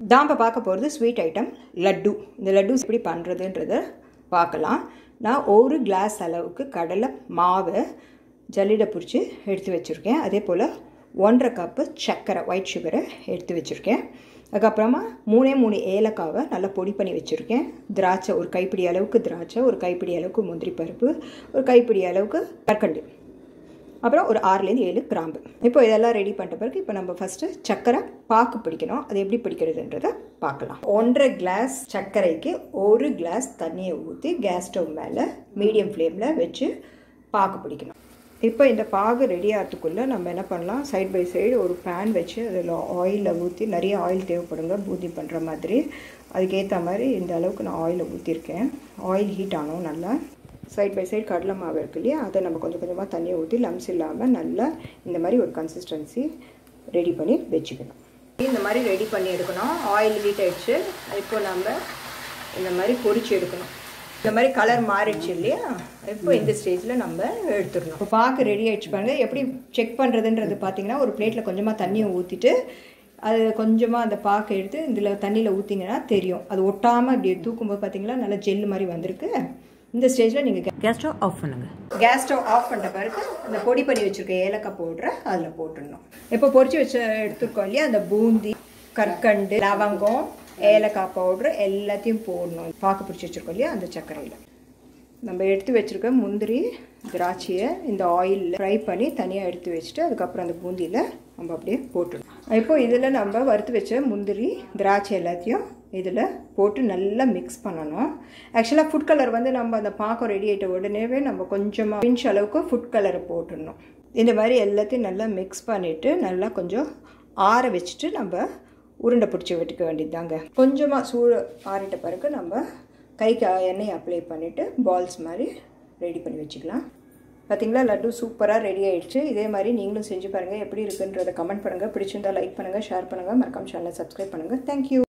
தான் இப்போ பார்க்க போகிறது ஸ்வீட் ஐட்டம் லட்டு இந்த லட்டு எப்படி பண்ணுறதுன்றத பார்க்கலாம் நான் ஒரு கிளாஸ் அளவுக்கு கடலை மாவை ஜல்லிடை பிடிச்சி எடுத்து வச்சுருக்கேன் அதே போல் ஒன்றரை கப்பு சர்க்கரை ஒயிட் சுகரை எடுத்து வச்சுருக்கேன் அதுக்கப்புறமா மூணே மூணு ஏலக்காவை நல்லா பொடி பண்ணி வச்சுருக்கேன் திராட்சை ஒரு கைப்பிடி அளவுக்கு திராட்சை ஒரு கைப்பிடி அளவுக்கு முந்திரி பருப்பு ஒரு கைப்பிடி அளவுக்கு கற்கண்டு அப்புறம் ஒரு ஆறுலேருந்து ஏழு கிராம்பு இப்போ இதெல்லாம் ரெடி பண்ணிட்ட பிறகு இப்போ நம்ம ஃபஸ்ட்டு சர்க்கரை பாக்கு பிடிக்கணும் அது எப்படி பிடிக்கிறதுன்றதை பார்க்கலாம் ஒன்றரை கிளாஸ் சர்க்கரைக்கு ஒரு கிளாஸ் தண்ணியை ஊற்றி கேஸ் ஸ்டவ் மேலே மீடியம் ஃப்ளேமில் வச்சு பாக்கு பிடிக்கணும் இப்போ இந்த பாகு ரெடி ஆகிறதுக்குள்ளே நம்ம என்ன பண்ணலாம் சைட் பை சைடு ஒரு பேன் வச்சு அதில் ஆயிலில் ஊற்றி நிறைய ஆயில் தேவைப்படுங்க பூந்தி பண்ணுற மாதிரி அதுக்கேற்ற மாதிரி இந்த அளவுக்கு நான் ஆயிலை ஊற்றிருக்கேன் ஆயில் ஹீட் ஆனோம் நல்லா சைட் பை சைடு கடலை மாவு இருக்கு இல்லையா அதை நம்ம கொஞ்சம் கொஞ்சமாக தண்ணியை ஊற்றி லம்ஸ் இல்லாமல் நல்லா இந்த மாதிரி ஒரு கன்சிஸ்டன்சி ரெடி பண்ணி வச்சுக்கணும் இந்த மாதிரி ரெடி பண்ணி எடுக்கணும் ஆயில் ஹீட் ஆயிடுச்சு இப்போ நம்ம இந்த மாதிரி பொரிச்சு எடுக்கணும் இந்த மாதிரி கலர் மாறிடுச்சு இல்லையா இப்போ இந்த ஸ்டேஜில் நம்ம எடுத்துடணும் இப்போ பார்க்க ரெடி ஆயிடுச்சு பாருங்க எப்படி செக் பண்ணுறதுன்றது பார்த்தீங்கன்னா ஒரு பிளேட்டில் கொஞ்சமாக தண்ணியை ஊற்றிட்டு அது கொஞ்சமாக அந்த பாக்கை எடுத்து இதில் தண்ணியில் ஊற்றிங்கன்னா தெரியும் அது ஒட்டாமல் இப்படி தூக்கும்போது பார்த்தீங்களா நல்லா ஜெல்லு மாதிரி வந்திருக்கு இந்த ஸ்டேஜில் நீங்கள் கேஸ் ஸ்டவ் ஆஃப் பண்ணுங்க கேஸ் ஸ்டவ் ஆஃப் பண்ணிட்ட பிறகு இந்த பொடி பண்ணி வச்சுருக்க ஏலக்காய் பவுட்ரை அதில் போட்டுடணும் இப்போ பொரிச்சு வச்ச எடுத்துருக்கோம் இல்லையா அந்த பூந்தி கற்கண்டு லவங்கம் ஏலக்காய் பவுட்ரு எல்லாத்தையும் போடணும் பாக்கு பிடிச்சி வச்சுருக்கோம் இல்லையா அந்த சர்க்கரையில் நம்ம எடுத்து வச்சுருக்க முந்திரி திராட்சையை இந்த ஆயிலில் ஃப்ரை பண்ணி தனியாக எடுத்து வச்சுட்டு அதுக்கப்புறம் அந்த பூந்தியில் நம்ம அப்படியே போட்டுடணும் இப்போ இதில் நம்ம வறுத்து வச்ச முந்திரி திராட்சை எல்லாத்தையும் இதில் போட்டு நல்லா மிக்ஸ் பண்ணணும் ஆக்சுவலாக ஃபுட் கலர் வந்து நம்ம அந்த பாக்கம் ரெடி ஆகிட்ட உடனேவே நம்ம கொஞ்சமாக பிஞ்ச் அளவுக்கு ஃபுட் கலரை போட்டுடணும் இந்த மாதிரி எல்லாத்தையும் நல்லா மிக்ஸ் பண்ணிவிட்டு நல்லா கொஞ்சம் ஆற வச்சுட்டு நம்ம உருண்டை பிடிச்சி விட்டுக்க வேண்டியது தாங்க கொஞ்சமாக சூடு ஆறிட்ட பிறகு நம்ம கைக்கு எண்ணெய் அப்ளை பண்ணிவிட்டு பால்ஸ் மாதிரி ரெடி பண்ணி வச்சுக்கலாம் பார்த்தீங்களா லட்டு சூப்பராக ரெடி ஆயிடுச்சு இதே மாதிரி நீங்களும் செஞ்சு பாருங்கள் எப்படி இருக்குன்றதை கமெண்ட் பண்ணுங்கள் பிடிச்சிருந்தா லைக் பண்ணுங்கள் ஷேர் பண்ணுங்கள் மறக்காம சேனலை சப்ஸ்கிரைப் பண்ணுங்கள் தேங்க்யூ